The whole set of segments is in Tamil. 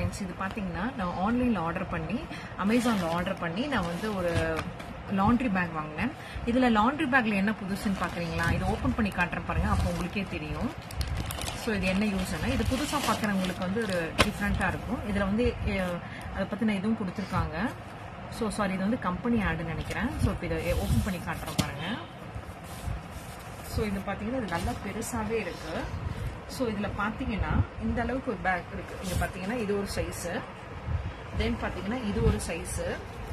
ஃப்ரெண்ட்ஸ் இது பார்த்தீங்கன்னா நான் ஆன்லைனில் ஆர்டர் பண்ணி அமேசானில் ஆர்டர் பண்ணி நான் வந்து ஒரு லாண்ட்ரி பேக் வாங்கினேன் இதில் லாண்ட்ரி பேக்கில் என்ன புதுசுன்னு பார்க்குறீங்களா இதை ஓப்பன் பண்ணி காட்டுறேன் பாருங்கள் அப்போ உங்களுக்கே தெரியும் ஸோ இது என்ன யூஸ்னா இது புதுசாக பார்க்குறவங்களுக்கு வந்து ஒரு டிஃப்ரெண்ட்டாக இருக்கும் இதில் வந்து அஹ், அதை பற்றின இதுவும் கொடுத்துருக்காங்க ஸோ சாரி இது வந்து கம்பெனி ஆடுன்னு நினைக்கிறேன் ஸோ இப்போ இதை ஓப்பன் பண்ணி காட்டுறேன் பாருங்கள் ஸோ இது பார்த்தீங்கன்னா இது நல்லா பெருசாகவே இருக்கு ஸோ இதில் பார்த்தீங்கன்னா இந்த அளவுக்கு ஒரு பேக் இருக்கு இங்கே பார்த்தீங்கன்னா இது ஒரு சைஸு தென் பார்த்தீங்கன்னா இது ஒரு சைஸு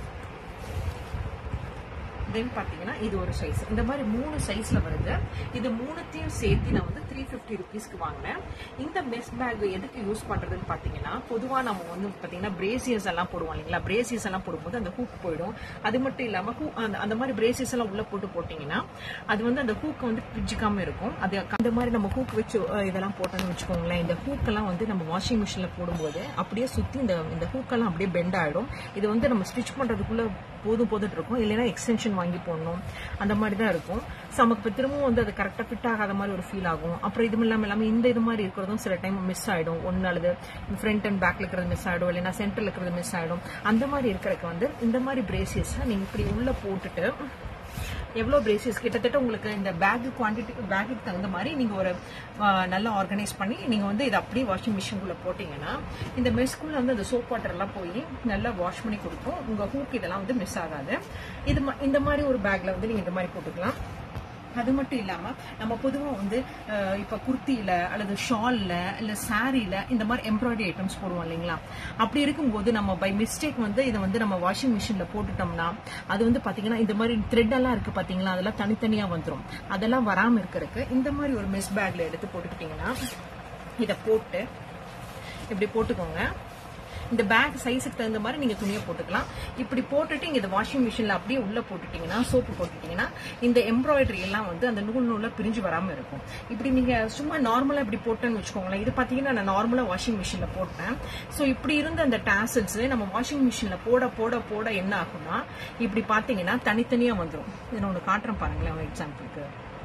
தென் பார்த்தீங்கன்னா இது ஒரு சைஸ் இந்த மாதிரி மூணு சைஸ்ல வருது இது மூணுத்தையும் சேர்த்து நான் வந்து த்ரீ ஃபிஃப்டி ருபீஸ்க்கு வாங்கினேன் இந்த மெஸ் பேக் எதுக்கு யூஸ் பண்றதுன்னு பார்த்தீங்கன்னா பொதுவாக நம்ம வந்து பார்த்தீங்கன்னா பிரேசியஸ் எல்லாம் போடுவோம் இல்லைங்களா பிரேசியஸ் எல்லாம் போடும்போது அந்த ஹூக் போயிடும் அது மட்டும் இல்லாம ஹூ அந்த அந்த மாதிரி பிரேசியஸ் எல்லாம் உள்ள போட்டு போட்டிங்கன்னா அது வந்து அந்த ஹூக் வந்து பிரிஞ்சிக்காம இருக்கும் அது அந்த மாதிரி நம்ம ஹூக் வச்சு அஹ், இதெல்லாம் போட்டோம்னு வச்சுக்கோங்களேன் இந்த ஹூக்கெல்லாம் வந்து நம்ம வாஷிங் மிஷினில் போடும்போது அப்படியே சுற்றி இந்த இந்த ஹூக்கெல்லாம் அப்படியே பெண்ட் ஆகிடும் இது வந்து நம்ம ஸ்டிச் பண்ணுறதுக்குள்ள போதும் போதுட்டு இருக்கும் இல்லைன்னா எக்ஸ்டென்ஷன் வாங்கி போடணும் அந்த மாதிரி தான் இருக்கும் ஸோ நமக்கு இப்போ திரும்பவும் வந்து அது கரெக்டாக ஃபிட் ஆகாத மாதிரி ஒரு ஃபீல் ஆகும் அப்புறம் இது இல்லாமல் இல்லாமல் இந்த இது மாதிரி இருக்கிறதும் சில டைம் மிஸ் ஆகிடும் ஒன்று அல்லது ஃப்ரண்ட் அண்ட் பேக்கில் இருக்கிறது மிஸ் ஆகிடும் இல்லைன்னா சென்டரில் இருக்கிறது மிஸ் ஆகிடும் அந்த மாதிரி இருக்கிறதுக்கு வந்து இந்த மாதிரி பிரேசியஸை நீங்கள் இப்படி உள்ளே போட்டுட்டு எவ்வளோ பிரேசியஸ் கிட்டத்தட்ட உங்களுக்கு இந்த பேக் குவான்டிட்டி பேக்குக்கு தகுந்த மாதிரி நீங்கள் ஒரு ஆ, நல்லா ஆர்கனைஸ் பண்ணி நீங்கள் வந்து இதை அப்படியே வாஷிங் மிஷின்குள்ளே போட்டிங்கன்னா இந்த மெஸ்குள்ளே வந்து அந்த சோப் வாட்டர் எல்லாம் போய் நல்லா வாஷ் பண்ணி கொடுக்கும் உங்கள் ஹூக் இதெல்லாம் வந்து மிஸ் ஆகாது இது ம- இந்த மாதிரி ஒரு பேக்கில் வந்து நீங்கள் இந்த மாதிரி போட்டுக்கலாம் அது மட்டும் இல்லாம நம்ம பொதுவா வந்து அஹ், இப்ப குர்த்தியில அல்லது ஷால்ல இல்ல சாரீல இந்த மாதிரி எம்ப்ராய்டரி ஐட்டம்ஸ் போடுவோம் இல்லைங்களா அப்படி இருக்கும்போது நம்ம பை மிஸ்டேக் வந்து இதை வந்து நம்ம வாஷிங் மிஷின்ல போட்டுட்டோம்னா அது வந்து பாத்தீங்கன்னா இந்த மாதிரி த்ரெட் எல்லாம் இருக்கு பாத்தீங்களா அதெல்லாம் தனித்தனியா வந்துரும் அதெல்லாம் வராம இருக்கிறதுக்கு இந்த மாதிரி ஒரு மிஸ் பேக்ல எடுத்து போட்டுக்கிட்டீங்கன்னா இதை போட்டு இப்படி போட்டுக்கோங்க இந்த பேக் சைஸுக்கு தகுந்த மாதிரி நீங்க துணியை போட்டுக்கலாம் இப்படி போட்டுட்டு இங்க இந்த வாஷிங் மிஷின்ல அப்படியே உள்ள போட்டுட்டீங்கன்னா சோப்பு போட்டுட்டீங்கன்னா இந்த எம்ப்ராய்டரி எல்லாம் வந்து அந்த நூல் நூல்ல பிரிஞ்சு வராம இருக்கும் இப்படி நீங்க சும்மா நார்மலா இப்படி போட்டேன்னு வச்சுக்கோங்களேன் இது பாத்தீங்கன்னா நான் நார்மலா வாஷிங் மிஷின்ல போட்டேன் சோ இப்படி இருந்த அந்த டாசல்ஸ் நம்ம வாஷிங் மிஷின்ல போட போட போட என்ன ஆகும்னா இப்படி பாத்தீங்கன்னா தனித்தனியா வந்துரும் இதை நான் ஒன்று காட்டுறேன் பாருங்களேன் எக்ஸாம்பிளுக்கு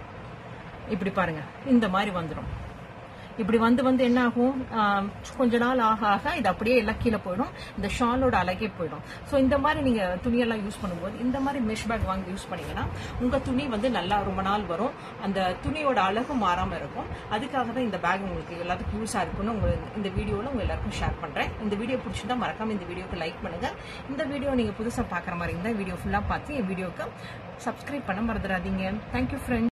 இப்படி பாருங்க இந்த மாதிரி வந்துடும் இப்படி வந்து வந்து என்ன ஆகும் ஆம், கொஞ்ச நாள் ஆக ஆக இது அப்படியே எல்லாம் கீழே போயிடும் இந்த ஷாலோட அழகே போயிடும் ஸோ இந்த மாதிரி நீங்க துணியெல்லாம் யூஸ் பண்ணும்போது இந்த மாதிரி மெஷ் பேக் வாங்கி யூஸ் பண்ணீங்கன்னா உங்க துணி வந்து நல்லா ரொம்ப நாள் வரும் அந்த துணியோட அழகு மாறாம இருக்கும் அதுக்காக தான் இந்த பேக் உங்களுக்கு எல்லாத்துக்கும் யூஸா இருக்கும்னு உங்களுக்கு இந்த வீடியோல உங்க எல்லாருக்கும் ஷேர் பண்றேன் இந்த வீடியோ பிடிச்சிருந்தா மறக்காம இந்த வீடியோக்கு லைக் பண்ணுங்க இந்த வீடியோ நீங்க புதுசா பாக்குற மாதிரி இருந்தா வீடியோ ஃபுல்லா பார்த்து என் வீடியோக்கு சப்ஸ்கிரைப் பண்ண மறந்துடாதீங்க தேங்க்யூ ஃப்ரெண்ட்ஸ்